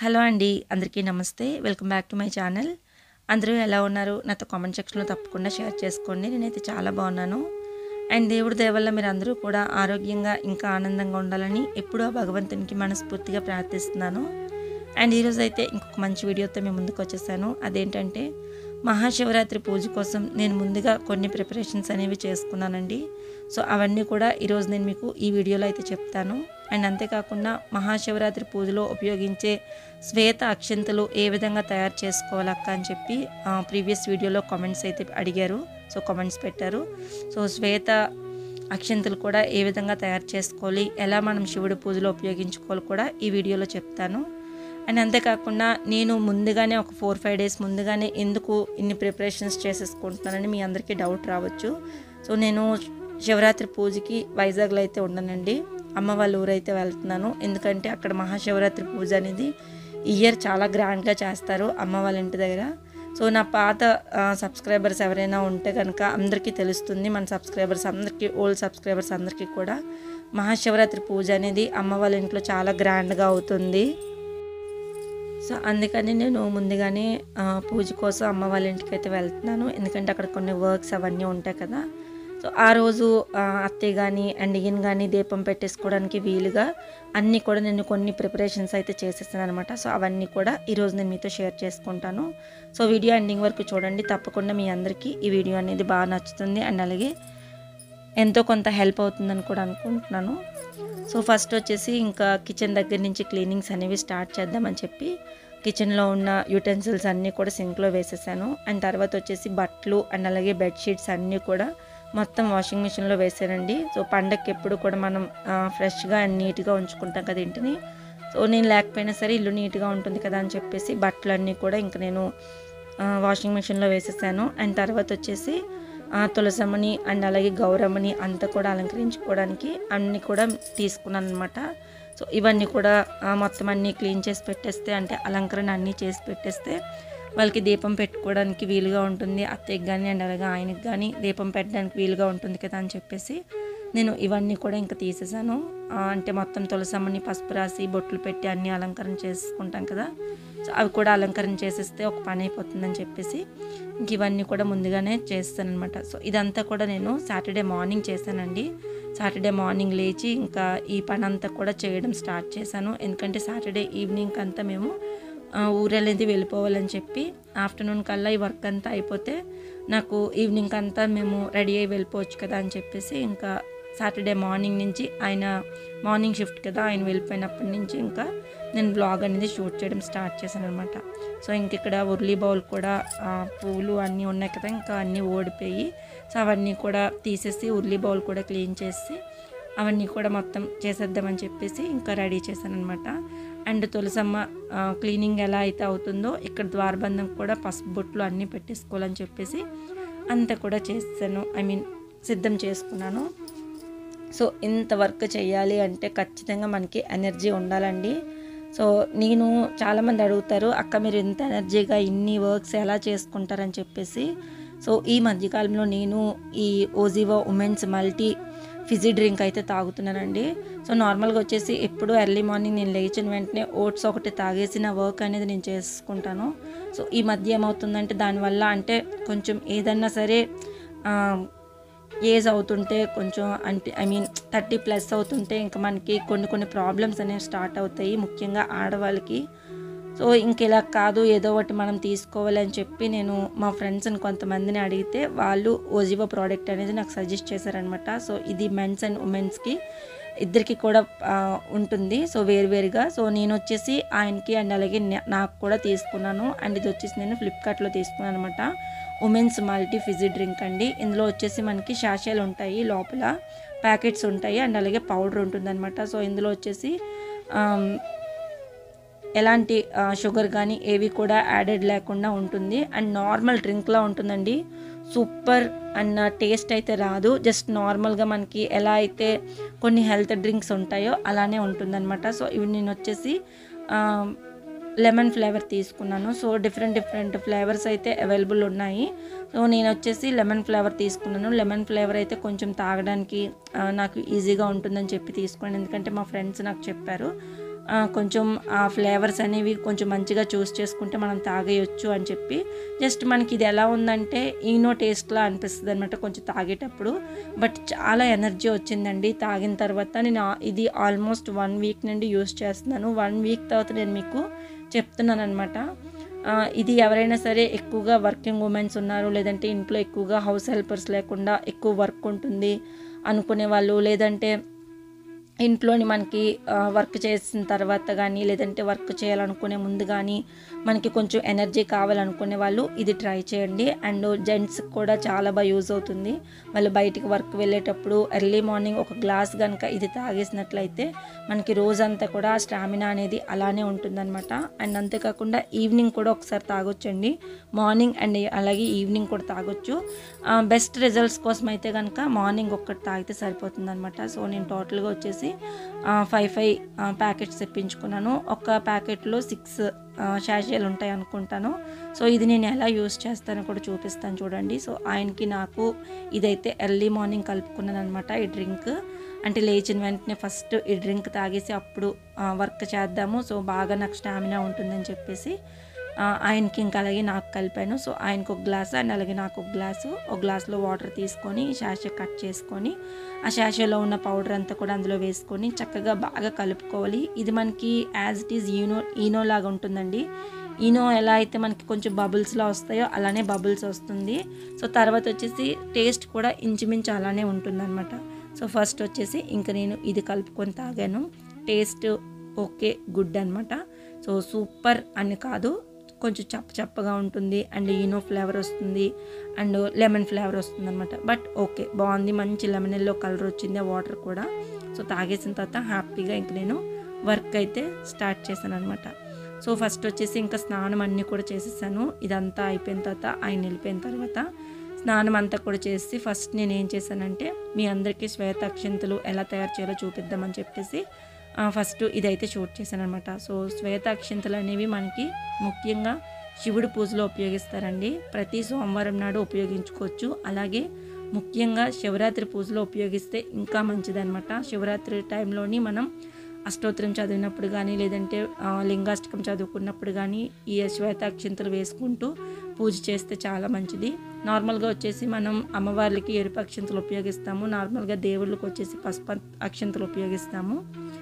hello అండి అందరికీ నమస్తే welcome back to my channel అందరూ ఎలా ఉన్నారు నాతో కామెంట్ సెక్షన్లో తప్పకుండా షేర్ చేసుకోండి నేనైతే చాలా బాగున్నాను అండ్ దేవుడి దయ వల్ల మీరు అందరూ కూడా ఆరోగ్యంగా ఇంకా ఆనందంగా ఉండాలని ఎప్పుడూ ఆ భగవంతునికి మనస్ఫూర్తిగా ప్రార్థిస్తున్నాను అండ్ ఈరోజు అయితే ఇంకొక మంచి వీడియోతో మేము ముందుకు వచ్చేసాను అదేంటంటే మహాశివరాత్రి పూజ కోసం నేను ముందుగా కొన్ని ప్రిపరేషన్స్ అనేవి చేసుకున్నానండి సో అవన్నీ కూడా ఈరోజు నేను మీకు ఈ వీడియోలో అయితే చెప్తాను అండ్ అంతేకాకుండా మహాశివరాత్రి పూజలో ఉపయోగించే శ్వేత అక్షంతలు ఏ విధంగా తయారు చేసుకోవాలక్క అని చెప్పి ప్రీవియస్ వీడియోలో కామెంట్స్ అయితే అడిగారు సో కామెంట్స్ పెట్టారు సో శ్వేత అక్షంతలు కూడా ఏ విధంగా తయారు చేసుకోవాలి ఎలా మనం శివుడి పూజలో ఉపయోగించుకోవాలి కూడా ఈ వీడియోలో చెప్తాను అండ్ అంతేకాకుండా నేను ముందుగానే ఒక ఫోర్ ఫైవ్ డేస్ ముందుగానే ఎందుకు ఇన్ని ప్రిపరేషన్స్ చేసేసుకుంటున్నానని మీ అందరికీ డౌట్ రావచ్చు సో నేను శివరాత్రి పూజకి వైజాగ్లో అయితే ఉండనండి అమ్మ వాళ్ళ ఊరైతే వెళ్తున్నాను ఎందుకంటే అక్కడ మహాశివరాత్రి పూజ అనేది ఈ ఇయర్ చాలా గ్రాండ్గా చేస్తారు అమ్మ వాళ్ళ ఇంటి దగ్గర సో నా పాత సబ్స్క్రైబర్స్ ఎవరైనా ఉంటే కనుక అందరికీ తెలుస్తుంది మన సబ్స్క్రైబర్స్ అందరికీ ఓల్డ్ సబ్స్క్రైబర్స్ అందరికీ కూడా మహాశివరాత్రి పూజ అనేది అమ్మ వాళ్ళ ఇంట్లో చాలా గ్రాండ్గా అవుతుంది సో అందుకని నేను ముందుగానే ఆ, పూజ కోసం అమ్మ వాళ్ళ ఇంటికి అయితే వెళ్తున్నాను ఎందుకంటే అక్కడ కొన్ని వర్క్స్ అవన్నీ ఉంటాయి కదా సో ఆ రోజు ఆ, అత్తయ్య కానీ అండ్ ఈయన కానీ దీపం పెట్టేసుకోవడానికి వీలుగా అన్నీ కూడా నేను కొన్ని ప్రిపరేషన్స్ అయితే చేసేసాను అనమాట సో అవన్నీ కూడా ఈరోజు నేను మీతో షేర్ చేసుకుంటాను సో వీడియో ఎండింగ్ వరకు చూడండి తప్పకుండా మీ అందరికీ ఈ వీడియో అనేది బాగా నచ్చుతుంది అండ్ అలాగే ఎంతో కొంత హెల్ప్ అవుతుందని కూడా అనుకుంటున్నాను సో ఫస్ట్ వచ్చేసి ఇంకా కిచెన్ దగ్గర నుంచి క్లీనింగ్స్ అనేవి స్టార్ట్ చేద్దామని చెప్పి కిచెన్లో ఉన్న యూటెన్సిల్స్ అన్నీ కూడా సింక్లో వేసేసాను అండ్ తర్వాత వచ్చేసి బట్టలు అండ్ అలాగే బెడ్షీట్స్ అన్నీ కూడా మొత్తం వాషింగ్ మిషన్లో వేసానండి సో పండగకి ఎప్పుడు కూడా మనం ఫ్రెష్గా అండ్ నీట్గా ఉంచుకుంటాం కదా ఇంటిని సో నేను లేకపోయినా సరే ఇల్లు నీట్గా ఉంటుంది కదా అని చెప్పేసి బట్టలన్నీ కూడా ఇంకా నేను ఆ, వాషింగ్ మిషన్లో వేసేసాను అండ్ తర్వాత వచ్చేసి ఆ, తులసమ్మని అండ్ అలాగే గౌరమ్మని అంతా కూడా అలంకరించుకోవడానికి అన్నీ కూడా తీసుకున్నాను అనమాట సో ఇవన్నీ కూడా ఆ, మొత్తం అన్నీ క్లీన్ చేసి పెట్టేస్తే అంటే అలంకరణ అన్నీ చేసి పెట్టేస్తే వాళ్ళకి దీపం పెట్టుకోవడానికి వీలుగా ఉంటుంది అత్తయ్యకి కానీ అండ్ అలాగే ఆయనకి కానీ దీపం పెట్టడానికి వీలుగా ఉంటుంది కదా అని చెప్పేసి నేను ఇవన్నీ కూడా ఇంకా తీసేసాను ఆ, అంటే మొత్తం తులసమ్మని పసుపు రాసి బొట్లు పెట్టి అన్ని అలంకరణ చేసుకుంటాం కదా సో అవి కూడా అలంకరణ చేసేస్తే ఒక పని అయిపోతుందని చెప్పేసి ఇంక ఇవన్నీ కూడా ముందుగానే చేస్తాను అనమాట సో ఇదంతా కూడా నేను సాటర్డే మార్నింగ్ చేశానండి సాటర్డే మార్నింగ్ లేచి ఇంకా ఈ పని అంతా కూడా చేయడం స్టార్ట్ చేశాను ఎందుకంటే సాటర్డే ఈవినింగ్ అంతా మేము ఆ, ఊరెళ్ళేది వెళ్ళిపోవాలని చెప్పి ఆఫ్టర్నూన్ కల్లా ఈ వర్క్ అంతా అయిపోతే నాకు ఈవినింగ్ అంతా మేము రెడీ అయ్యి వెళ్ళిపోవచ్చు కదా అని చెప్పేసి ఇంకా సాటర్డే మార్నింగ్ నుంచి ఆయన మార్నింగ్ షిఫ్ట్ కదా ఆయన వెళ్ళిపోయినప్పటి నుంచి ఇంకా నేను బ్లాగ్ అనేది షూట్ చేయడం స్టార్ట్ చేశాను అనమాట సో ఇంక ఇక్కడ ఉర్లీ బౌల్ కూడా ఆ, పువ్వులు అన్నీ ఉన్నాయి కదా ఇంకా అన్నీ ఓడిపోయి సో అవన్నీ కూడా తీసేసి ఉర్లీ బౌల్ కూడా క్లీన్ చేసి అవన్నీ కూడా మొత్తం చేసేద్దామని చెప్పేసి ఇంకా రెడీ చేశాను అనమాట అండ్ తులసమ్మ ఆ, క్లీనింగ్ ఎలా అయితే అవుతుందో ఇక్కడ ద్వారబంధం కూడా పసుపు బొట్లు అన్నీ పెట్టేసుకోవాలని చెప్పేసి అంతా కూడా చేస్తాను ఐ మీన్ సిద్ధం చేసుకున్నాను సో ఇంత వర్క్ చేయాలి అంటే ఖచ్చితంగా మనకి ఎనర్జీ ఉండాలండి సో నేను చాలామంది అడుగుతారు అక్క మీరు ఇంత ఎనర్జీగా ఇన్ని వర్క్స్ ఎలా చేసుకుంటారని చెప్పేసి సో ఈ మధ్యకాలంలో నేను ఈ OZiva women's multi fizzy drink అయితే తాగుతున్నానండి సో నార్మల్గా వచ్చేసి ఎప్పుడు ఎర్లీ మార్నింగ్ నేను లేచిన వెంటనే ఓట్స్ ఒకటి తాగేసి నా వర్క్ అనేది నేను చేసుకుంటాను సో ఈ మధ్య ఏమవుతుందంటే దానివల్ల అంటే కొంచెం ఏదన్నా సరే ఆ, ఏజ్ అవుతుంటే కొంచెం అంటే ఐ మీన్ థర్టీ ప్లస్ అవుతుంటే ఇంకా మనకి కొన్ని కొన్ని ప్రాబ్లమ్స్ అనేవి స్టార్ట్ అవుతాయి ముఖ్యంగా ఆడవాళ్ళకి సో ఇంక ఇలా కాదు ఏదో ఒకటి మనం తీసుకోవాలి అని చెప్పి నేను మా ఫ్రెండ్స్ని కొంతమందిని అడిగితే వాళ్ళు ఓజివో ప్రోడక్ట్ అనేది నాకు సజెస్ట్ చేశారనమాట సో ఇది మెన్స్ అండ్ ఉమెన్స్కి ఇద్దరికి కూడా ఆ, ఉంటుంది సో వేరువేరుగా సో నేను వచ్చేసి ఆయనకి అండ్ అలాగే నే- నాకు కూడా తీసుకున్నాను అండ్ ఇది వచ్చేసి నేను ఫ్లిప్కార్ట్లో తీసుకున్నాను అనమాట ఉమెన్స్ మల్టీ ఫిజీ డ్రింక్ అండి ఇందులో వచ్చేసి మనకి షాషాలు ఉంటాయి లోపల ప్యాకెట్స్ ఉంటాయి అండ్ అలాగే పౌడర్ ఉంటుందన్నమాట సో ఇందులో వచ్చేసి ఆమ్, ఎలాంటి ఆ, షుగర్ కానీ ఏవి కూడా యాడెడ్ లేకుండా ఉంటుంది అండ్ నార్మల్ డ్రింక్లా ఉంటుందండి సూపర్ అన్న టేస్ట్ అయితే రాదు జస్ట్ నార్మల్గా మనకి ఎలా అయితే కొన్ని హెల్త్ డ్రింక్స్ ఉంటాయో అలానే ఉంటుందన్నమాట సో ఇవి నేను వచ్చేసి ఆ, లెమన్ ఫ్లేవర్ తీసుకున్నాను సో డిఫరెంట్ డిఫరెంట్ ఫ్లేవర్స్ అయితే అవైలబుల్ ఉన్నాయి సో నేను వచ్చేసి లెమన్ ఫ్లేవర్ తీసుకున్నాను లెమన్ ఫ్లేవర్ అయితే కొంచెం తాగడానికి ఆ, నాకు ఈజీగా ఉంటుందని చెప్పి తీసుకున్నాను ఎందుకంటే మా ఫ్రెండ్స్ నాకు చెప్పారు ఆ, కొంచెం ఆ ఫ్లేవర్స్ అనేవి కొంచెం మంచిగా చూస్ చేసుకుంటే మనం తాగేయచ్చు అని చెప్పి జస్ట్ మనకి ఇది ఎలా ఉందంటే ఈనో టేస్ట్లా అనిపిస్తుంది అనమాట కొంచెం తాగేటప్పుడు బట్ చాలా ఎనర్జీ వచ్చిందండి తాగిన తర్వాత నేను ఆ- ఇది ఆల్మోస్ట్ వన్ వీక్ నుండి యూస్ చేస్తున్నాను వన్ వీక్ తర్వాత నేను మీకు చెప్తున్నాను అనమాట ఇది ఎవరైనా సరే ఎక్కువగా వర్కింగ్ ఉమెన్స్ ఉన్నారు లేదంటే ఇంట్లో ఎక్కువగా హౌస్ హెల్పర్స్ లేకుండా ఎక్కువ వర్క్ ఉంటుంది అనుకునే వాళ్ళు లేదంటే ఇంట్లోని మనకి ఆ, వర్క్ చేసిన తర్వాత కానీ లేదంటే వర్క్ చేయాలనుకునే ముందు కానీ మనకి కొంచెం ఎనర్జీ కావాలనుకునే వాళ్ళు ఇది ట్రై చేయండి అండ్ జెంట్స్కి కూడా చాలా బాగా యూజ్ అవుతుంది వాళ్ళు బయటికి వర్క్ వెళ్ళేటప్పుడు ఎర్లీ మార్నింగ్ ఒక గ్లాస్ కనుక ఇది తాగేసినట్లయితే మనకి రోజంతా కూడా స్టామినా అనేది అలానే ఉంటుందన్నమాట అండ్ అంతేకాకుండా ఈవినింగ్ కూడా ఒకసారి తాగొచ్చండి మార్నింగ్ అండ్ అలాగే ఈవినింగ్ కూడా తాగొచ్చు బెస్ట్ రిజల్ట్స్ కోసం అయితే కనుక మార్నింగ్ ఒక్కటి తాగితే సరిపోతుంది అనమాట సో నేను టోటల్గా వచ్చేసి ఫైవ్ ఫైవ్ ప్యాకెట్స్ తెప్పించుకున్నాను ఒక ప్యాకెట్లో సిక్స్ షాషేలు ఉంటాయి అనుకుంటాను సో ఇది నేను ఎలా యూస్ చేస్తానో కూడా చూపిస్తాను చూడండి సో ఆయనకి నాకు ఇదైతే ఎర్లీ మార్నింగ్ కలుపుకున్నాను అనమాట ఈ డ్రింక్ అంటే లేచిన వెంటనే ఫస్ట్ ఈ డ్రింక్ తాగేసి అప్పుడు వర్క్ చేద్దాము సో బాగా నాకు స్టామినా ఉంటుందని చెప్పేసి ఆ, ఆయనకి ఇంకా అలాగే నాకు కలిపాను సో ఆయనకు ఒక గ్లాస్ అండ్ అలాగే నాకు ఒక గ్లాసు ఒక గ్లాస్లో వాటర్ తీసుకొని షాషే కట్ చేసుకొని ఆ షాషేలో ఉన్న పౌడర్ అంతా కూడా అందులో వేసుకొని చక్కగా బాగా కలుపుకోవాలి ఇది మనకి as it is Eno Eno లాగా ఉంటుందండి ఈనో ఎలా అయితే మనకి కొంచెం బబుల్స్లా వస్తాయో అలానే బబుల్స్ వస్తుంది సో తర్వాత వచ్చేసి టేస్ట్ కూడా ఇంచుమించు అలానే ఉంటుందన్నమాట సో ఫస్ట్ వచ్చేసి ఇంకా నేను ఇది కలుపుకొని తాగాను టేస్ట్ ఓకే గుడ్ అనమాట సో సూపర్ అని కాదు కొంచెం చప్ప చప్పగా ఉంటుంది అండ్ ఈనో ఫ్లేవర్ వస్తుంది అండ్ లెమన్ ఫ్లేవర్ వస్తుంది అనమాట బట్ ఓకే బాగుంది మంచి లెమన్ ఎల్లో కలర్ వచ్చింది ఆ వాటర్ కూడా సో తాగేసిన తర్వాత హ్యాపీగా ఇంక నేను వర్క్ అయితే స్టార్ట్ చేశాను అనమాట సో ఫస్ట్ వచ్చేసి ఇంకా స్నానం అన్నీ కూడా చేసేసాను ఇదంతా అయిపోయిన తర్వాత ఆయన వెళ్ళిపోయిన తర్వాత స్నానం అంతా కూడా చేసి ఫస్ట్ నేను ఏం చేశానంటే మీ అందరికీ శ్వేత అక్షంతలు ఎలా తయారు చేయాలో చూపిద్దామని చెప్పేసి ఆ, ఫస్ట్ ఇదైతే షూట్ చేశాను అనమాట సో శ్వేత అక్షంతలు అనేవి మనకి ముఖ్యంగా శివుడి పూజలో ఉపయోగిస్తారండి ప్రతి సోమవారం నాడు ఉపయోగించుకోవచ్చు అలాగే ముఖ్యంగా శివరాత్రి పూజలో ఉపయోగిస్తే ఇంకా మంచిదన్నమాట శివరాత్రి టైంలోని మనం అష్టోత్తరం చదివినప్పుడు కానీ లేదంటే ఆ, లింగాష్టకం చదువుకున్నప్పుడు కానీ ఈ శ్వేతాక్షింతలు వేసుకుంటూ పూజ చేస్తే చాలా మంచిది నార్మల్గా వచ్చేసి మనం అమ్మవార్లకి ఎరుపు అక్షింతలు ఉపయోగిస్తాము నార్మల్గా దేవుళ్ళకి వచ్చేసి పసుపు అక్షింతలు ఉపయోగిస్తాము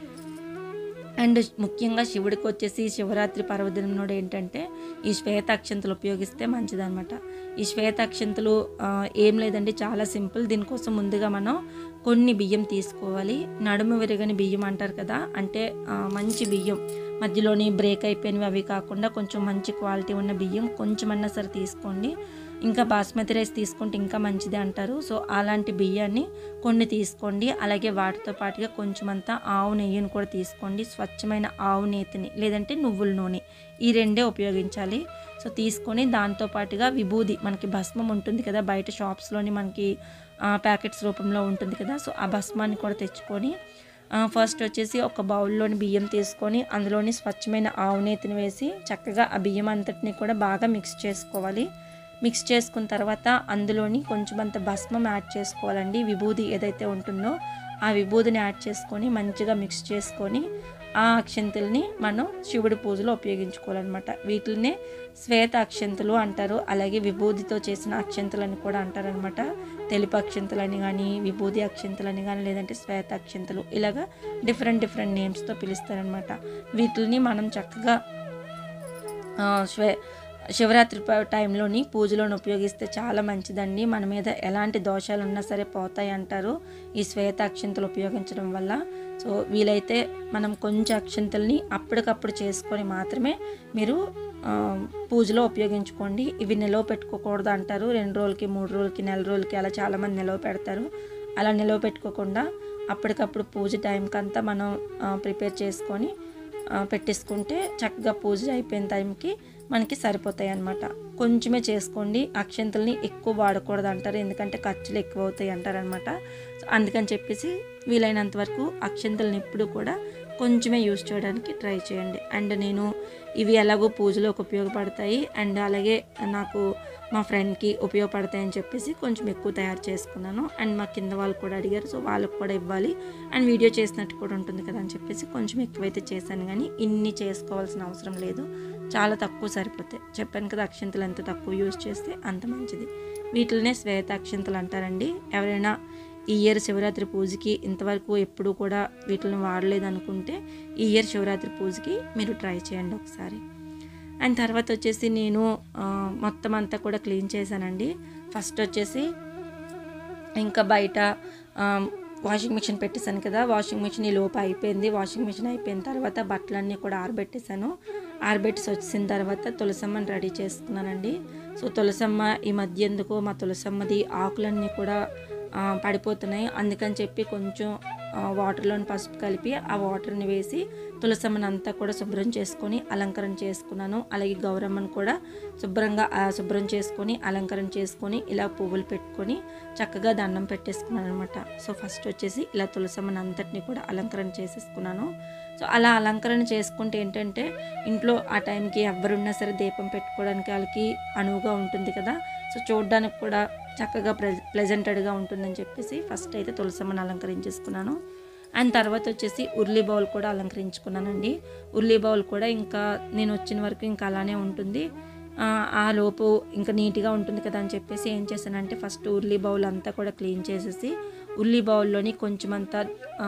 అండ్ ముఖ్యంగా శివుడికి వచ్చేసి శివరాత్రి పర్వదినం నాడు ఏంటంటే ఈ శ్వేతాక్షంతలు ఉపయోగిస్తే మంచిదన్నమాట ఈ శ్వేతాక్షంతలు ఆ, ఏం లేదండి చాలా సింపుల్ దీనికోసం ముందుగా మనం కొన్ని బియ్యం తీసుకోవాలి నడుము విరగని బియ్యం అంటారు కదా అంటే ఆ, మంచి బియ్యం మధ్యలోని బ్రేక్ అయిపోయినవి అవి కాకుండా కొంచెం మంచి క్వాలిటీ ఉన్న బియ్యం కొంచెమన్నా సరే తీసుకోండి ఇంకా బాస్మతి రైస్ తీసుకుంటే ఇంకా మంచిది అంటారు సో అలాంటి బియ్యాన్ని కొన్ని తీసుకోండి అలాగే వాటితో పాటుగా కొంచెమంతా ఆవు నెయ్యిని కూడా తీసుకోండి స్వచ్ఛమైన ఆవు నేతిని లేదంటే నువ్వుల నూనె ఈ రెండే ఉపయోగించాలి సో తీసుకొని దాంతో పాటుగా విభూది మనకి భస్మం ఉంటుంది కదా బయట షాప్స్లోని మనకి ప్యాకెట్స్ రూపంలో ఉంటుంది కదా సో ఆ భస్మాన్ని కూడా తెచ్చుకొని ఆ, ఫస్ట్ వచ్చేసి ఒక బౌల్లోని బియ్యం తీసుకొని అందులోని స్వచ్ఛమైన ఆవు నేతిని వేసి చక్కగా ఆ బియ్యం అంతటిని కూడా బాగా మిక్స్ చేసుకోవాలి మిక్స్ చేసుకున్న తర్వాత అందులోని కొంచెం అంత భస్మం యాడ్ చేసుకోవాలండి విభూది ఏదైతే ఉంటుందో ఆ విభూదిని యాడ్ చేసుకొని మంచిగా మిక్స్ చేసుకొని ఆ అక్షంతల్ని మనం శివుడి పూజలో ఉపయోగించుకోవాలన్నమాట వీటినే శ్వేత అక్షంతలు అంటారు అలాగే విభూదితో చేసిన అక్షంతలని కూడా అంటారనమాట తెలుపు అక్షంతలని కానీ విభూది అక్షంతలని కానీ లేదంటే శ్వేత అక్షంతలు ఇలాగా డిఫరెంట్ డిఫరెంట్ నేమ్స్తో పిలుస్తారనమాట వీటిని మనం చక్కగా ఆ, శ్వే శివరాత్రి ప- టైంలోని పూజలోని ఉపయోగిస్తే చాలా మంచిదండి మన మీద ఎలాంటి దోషాలు ఉన్నా సరే పోతాయి అంటారు ఈ శ్వేత అక్షంతలు ఉపయోగించడం వల్ల సో వీలైతే మనం కొంచెం అక్షంతల్ని అప్పటికప్పుడు చేసుకొని మాత్రమే మీరు ఆ, పూజలో ఉపయోగించుకోండి ఇవి నిలవ పెట్టుకోకూడదు అంటారు రెండు రోజులకి మూడు రోజులకి నెల రోజులకి అలా చాలామంది నిలవ పెడతారు అలా నిలవ పెట్టుకోకుండా అప్పటికప్పుడు పూజ టైంకి అంతా మనం ప్రిపేర్ చేసుకొని ఆ, పెట్టేసుకుంటే చక్కగా పూజ అయిపోయిన టైంకి మనకి సరిపోతాయి అన్నమాట కొంచెమే చేసుకోండి అక్షంతల్ని ఎక్కువ వాడకూడదు అంటారు ఎందుకంటే ఖర్చులు ఎక్కువ అవుతాయి అంటారనమాట సో అందుకని చెప్పేసి వీలైనంత వరకు అక్షంతల్ని ఎప్పుడు కూడా కొంచెమే యూస్ చేయడానికి ట్రై చేయండి అండ్ నేను ఇవి ఎలాగో పూజలోకి ఉపయోగపడతాయి అండ్ అలాగే నాకు మా ఫ్రెండ్కి ఉపయోగపడతాయని చెప్పేసి కొంచెం ఎక్కువ తయారు చేసుకున్నాను అండ్ మా కింద వాళ్ళు కూడా అడిగారు సో వాళ్ళకి కూడా ఇవ్వాలి అండ్ వీడియో చేసినట్టు కూడా ఉంటుంది కదా అని చెప్పేసి కొంచెం ఎక్కువైతే చేశాను కానీ ఇన్ని చేసుకోవాల్సిన అవసరం లేదు చాలా తక్కువ సరిపోతాయి చెప్పాను కదా అక్షంతలు ఎంత తక్కువ యూజ్ చేస్తే అంత మంచిది వీటిలోనే శ్వేత అక్షంతలు అంటారండి ఎవరైనా ఈ ఇయర్ శివరాత్రి పూజకి ఇంతవరకు ఎప్పుడు కూడా వీటిని వాడలేదు అనుకుంటే ఈ ఇయర్ శివరాత్రి పూజకి మీరు ట్రై చేయండి ఒకసారి అండ్ తర్వాత వచ్చేసి నేను ఆ, మొత్తం అంతా కూడా క్లీన్ చేశానండి ఫస్ట్ వచ్చేసి ఇంకా బయట ఆ, వాషింగ్ మిషన్ పెట్టేశాను కదా వాషింగ్ మిషన్ ఈ లోపు అయిపోయింది వాషింగ్ మిషన్ అయిపోయిన తర్వాత బట్టలన్నీ కూడా ఆరబెట్టేశాను ఆరబెట్టేసి వచ్చిన తర్వాత తులసమ్మని రెడీ చేసుకున్నానండి సో తులసమ్మ ఈ మధ్య ఎందుకో మా తులసమ్మది ఆకులన్నీ కూడా ఆ, పడిపోతున్నాయి అందుకని చెప్పి కొంచెం వాటర్లోని పసుపు కలిపి ఆ వాటర్ని వేసి తులసమ్మని అంతా కూడా శుభ్రం చేసుకొని అలంకరణ చేసుకున్నాను అలాగే గౌరమ్మను కూడా శుభ్రంగా ఆ, శుభ్రం చేసుకొని అలంకరణ చేసుకొని ఇలా పువ్వులు పెట్టుకొని చక్కగా దండం పెట్టేసుకున్నాను అనమాట సో ఫస్ట్ వచ్చేసి ఇలా తులసమ్మని అంతటిని కూడా అలంకరణ చేసేసుకున్నాను సో అలా అలంకరణ చేసుకుంటే ఏంటంటే ఇంట్లో ఆ టైంకి ఎవరున్నా సరే దీపం పెట్టుకోవడానికి వాళ్ళకి అనువుగా ఉంటుంది కదా సో చూడడానికి కూడా చక్కగా ప్రెజ ప్లెజెంటెడ్గా ఉంటుందని చెప్పేసి ఫస్ట్ అయితే తులసమ్మని అలంకరించేసుకున్నాను అండ్ తర్వాత వచ్చేసి ఉర్లీ బౌల్ కూడా అలంకరించుకున్నానండి ఉర్లీ బౌల్ కూడా ఇంకా నేను వచ్చిన వరకు ఇంకా అలానే ఉంటుంది ఆ, ఆ లోపు ఇంకా నీట్గా ఉంటుంది కదా అని చెప్పేసి ఏం చేశానంటే ఫస్ట్ ఉర్లీ బౌల్ అంతా కూడా క్లీన్ చేసేసి ఉర్లీ బౌల్లోని కొంచెం అంతా ఆ,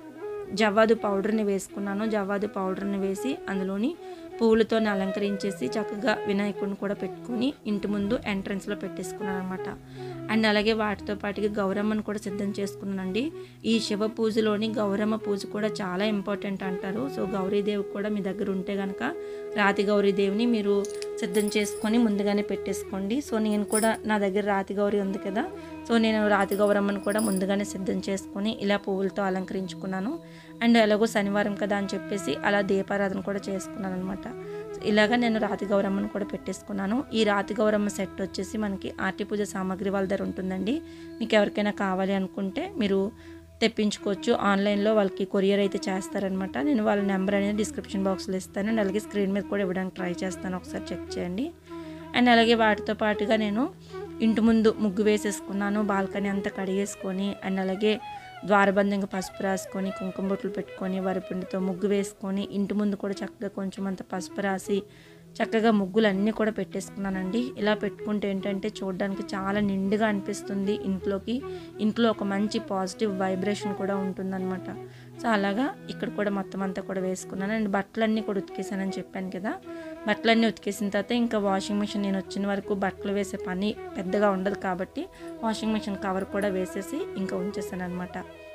జవ్వాదు పౌడర్ని వేసుకున్నాను జవ్వాదు పౌడర్ని వేసి అందులోని పువ్వులతో అలంకరించేసి చక్కగా వినాయకుడిని కూడా పెట్టుకొని ఇంటి ముందు ఎంట్రన్స్లో పెట్టేసుకున్నాను అనమాట అండ్ అలాగే వాటితో పాటుగా గౌరమ్మను కూడా సిద్ధం చేసుకున్నానండి ఈ శివ పూజలోని గౌరమ్మ పూజ కూడా చాలా ఇంపార్టెంట్ అంటారు సో గౌరీదేవి కూడా మీ దగ్గర ఉంటే కనుక రాతి గౌరీదేవిని మీరు సిద్ధం చేసుకొని ముందుగానే పెట్టేసుకోండి సో నేను కూడా నా దగ్గర రాతి గౌరి ఉంది కదా సో నేను రాతి గౌరమ్మను కూడా ముందుగానే సిద్ధం చేసుకొని ఇలా పువ్వులతో అలంకరించుకున్నాను అండ్ ఎలాగో శనివారం కదా అని చెప్పేసి అలా దీపారాధన కూడా చేసుకున్నాను అనమాట ఇలాగా నేను రాతి గౌరమ్మను కూడా పెట్టేసుకున్నాను ఈ రాతి గౌరమ్మ సెట్ వచ్చేసి మనకి ఆర్టి పూజ సామాగ్రి వాళ్ళ దగ్గర ఉంటుందండి మీకు ఎవరికైనా కావాలి అనుకుంటే మీరు తెప్పించుకోవచ్చు ఆన్లైన్లో వాళ్ళకి కొరియర్ అయితే చేస్తారనమాట నేను వాళ్ళ నెంబర్ అనేది డిస్క్రిప్షన్ బాక్స్లో ఇస్తాను అండ్ అలాగే స్క్రీన్ మీద కూడా ఇవ్వడానికి ట్రై చేస్తాను ఒకసారి చెక్ చేయండి అండ్ అలాగే వాటితో పాటుగా నేను ఇంటి ముందు ముగ్గు వేసేసుకున్నాను బాల్కనీ అంతా కడిగేసుకొని అండ్ అలాగే ద్వారబంధంగా పసుపు రాసుకొని కుంకుమ బొట్లు పెట్టుకొని వరిపిండితో ముగ్గు వేసుకొని ఇంటి ముందు కూడా చక్కగా కొంచెం అంత పసుపు రాసి చక్కగా ముగ్గులు అన్నీ కూడా పెట్టేసుకున్నానండి ఇలా పెట్టుకుంటే ఏంటంటే చూడడానికి చాలా నిండుగా అనిపిస్తుంది ఇంట్లోకి ఇంట్లో ఒక మంచి పాజిటివ్ వైబ్రేషన్ కూడా ఉంటుందన్నమాట సో అలాగా ఇక్కడ కూడా మొత్తం అంతా కూడా వేసుకున్నాను అండ్ బట్టలన్నీ కూడా ఉతికేసానని చెప్పాను కదా బట్టలన్నీ ఉతికేసిన తర్వాత ఇంకా వాషింగ్ మిషన్ నేను వచ్చిన వరకు బట్టలు వేసే పని పెద్దగా ఉండదు కాబట్టి వాషింగ్ మిషన్ కవర్ కూడా వేసేసి ఇంకా ఉంచేసాను అనమాట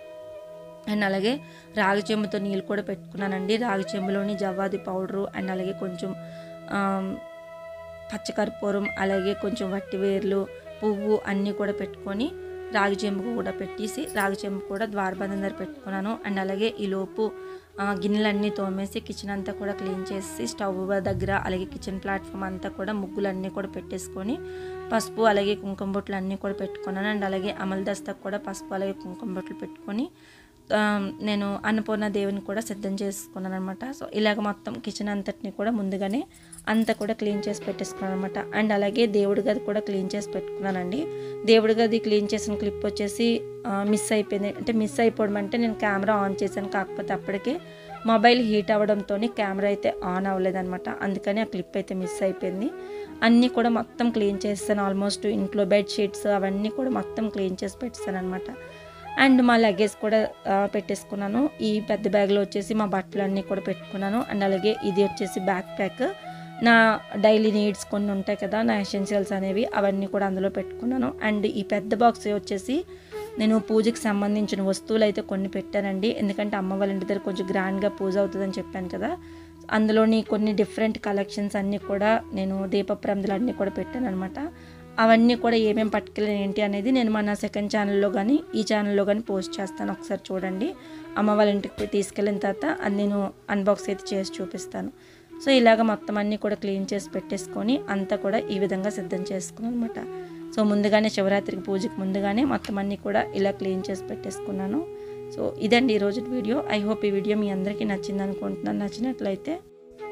అండ్ అలాగే రాగి చెంబుతో నీళ్ళు కూడా పెట్టుకున్నానండి రాగి చెంబులోని జవ్వాది పౌడరు అండ్ అలాగే కొంచెం ఆమ్, పచ్చకర్పూరం అలాగే కొంచెం వట్టి వేర్లు పువ్వు అన్నీ కూడా పెట్టుకొని రాగి చెంబు కూడా పెట్టేసి రాగి చెంబు కూడా ద్వారబంధం దగ్గర పెట్టుకున్నాను అండ్ అలాగే ఈ లోపు ఆ, గిన్నెలన్నీ తోమేసి కిచెన్ అంతా కూడా క్లీన్ చేసి స్టవ్ దగ్గర అలాగే కిచెన్ ప్లాట్ఫామ్ అంతా కూడా ముగ్గులన్నీ కూడా పెట్టేసుకొని పసుపు అలాగే కుంకుమ బొట్లు అన్నీ కూడా పెట్టుకున్నాను అండ్ అలాగే అమల దస్తకు కూడా పసుపు అలాగే కుంకుమ బొట్లు పెట్టుకొని ఆ, నేను అన్నపూర్ణ దేవుని కూడా సిద్ధం చేసుకున్నాను అనమాట సో ఇలాగ మొత్తం కిచెన్ అంతటిని కూడా ముందుగానే అంతా కూడా క్లీన్ చేసి పెట్టేసుకున్నాను అనమాట అండ్ అలాగే దేవుడి గది కూడా క్లీన్ చేసి పెట్టుకున్నానండి దేవుడి గది క్లీన్ చేసిన క్లిప్ వచ్చేసి మిస్ అయిపోయింది అంటే మిస్ అయిపోవడం అంటే నేను కెమెరా ఆన్ చేశాను కాకపోతే అప్పటికే మొబైల్ హీట్ అవ్వడంతో కెమెరా అయితే ఆన్ అవ్వలేదన్నమాట అందుకని ఆ క్లిప్ అయితే మిస్ అయిపోయింది అన్నీ కూడా మొత్తం క్లీన్ చేస్తాను ఆల్మోస్ట్ ఇంట్లో బెడ్ షీట్స్ అవన్నీ కూడా మొత్తం క్లీన్ చేసి పెట్టేస్తాను అనమాట అండ్ మా లగేజ్ కూడా ఆ, పెట్టేసుకున్నాను ఈ పెద్ద బ్యాగ్లో వచ్చేసి మా బట్టలు అన్నీ కూడా పెట్టుకున్నాను అండ్ అలాగే ఇది వచ్చేసి బ్యాక్ ప్యాక్ నా డైలీ నీడ్స్ కొన్ని ఉంటాయి కదా నా ఎసెన్షియల్స్ అనేవి అవన్నీ కూడా అందులో పెట్టుకున్నాను అండ్ ఈ పెద్ద బాక్స్ వచ్చేసి నేను పూజకి సంబంధించిన వస్తువులు అయితే కొన్ని పెట్టానండి ఎందుకంటే అమ్మ వాళ్ళ ఇంటి దగ్గర కొంచెం గ్రాండ్గా పూజ అవుతుందని చెప్పాను కదా అందులోని కొన్ని డిఫరెంట్ కలెక్షన్స్ అన్నీ కూడా నేను దీపప్రందులు అన్నీ కూడా పెట్టాను అనమాట అవన్నీ కూడా ఏమేమి పట్టుకెళ్ళాను ఏంటి అనేది నేను మన సెకండ్ ఛానల్లో కానీ ఈ ఛానల్లో కానీ పోస్ట్ చేస్తాను ఒకసారి చూడండి అమ్మ వాళ్ళ ఇంటికి పోయి తీసుకెళ్ళిన తర్వాత అది నేను అన్బాక్స్ అయితే చేసి చూపిస్తాను సో ఇలాగ మొత్తం అన్నీ కూడా క్లీన్ చేసి పెట్టేసుకొని అంతా కూడా ఈ విధంగా సిద్ధం చేసుకున్నాను అనమాట సో ముందుగానే శివరాత్రికి పూజకి ముందుగానే మొత్తం అన్నీ కూడా ఇలా క్లీన్ చేసి పెట్టేసుకున్నాను సో ఇదండి ఈరోజు వీడియో ఐ హోప్ ఈ వీడియో మీ అందరికీ నచ్చింది అనుకుంటున్నాను నచ్చినట్లయితే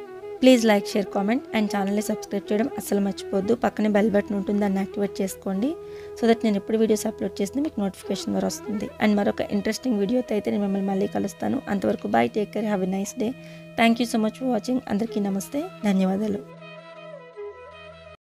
please like share comment and ఛానల్ని సబ్స్క్రైబ్ చేయడం అస్సలు మర్చిపోవద్దు పక్కనే బెల్ బటన్ ఉంటుంది దాన్ని యాక్టివేట్ చేసుకోండి సో దట్ నేను ఎప్పుడు వీడియోస్ అప్లోడ్ చేస్తే మీకు నోటిఫికేషన్ ద్వారా వస్తుంది అండ్ మరొక ఇంట్రెస్టింగ్ వీడియోతో అయితే నేను మిమ్మల్ని మళ్ళీ కలుస్తాను అంతవరకు bye take care have a nice day thank you so much for watching అందరికీ నమస్తే ధన్యవాదాలు